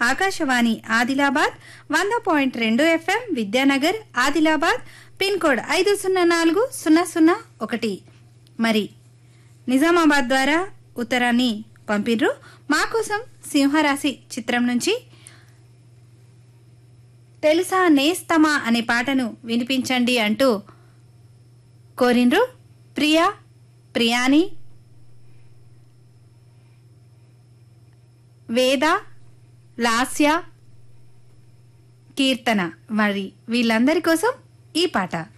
ఆకాశవాణి ఆదిలాబాద్ వంద పాయింట్ రెండు FM Vidyanagar Adilabad pin code ఐదు సున్నా నాలుగు సున్నా సున్నా ఒకటి మరి నిజామాబాద్ ద్వారా ఉత్తరాన్ని పంపిర్రు మా కోసం సింహరాశి చిత్రం నుంచి తెలుసా నేస్తమా అనే పాటను వినిపించండి అంటూ కోరిండ్రు ప్రియా ప్రియాని వేద లాస్య కీర్తన మరి వీళ్ళందరి కోసం ఈ పాట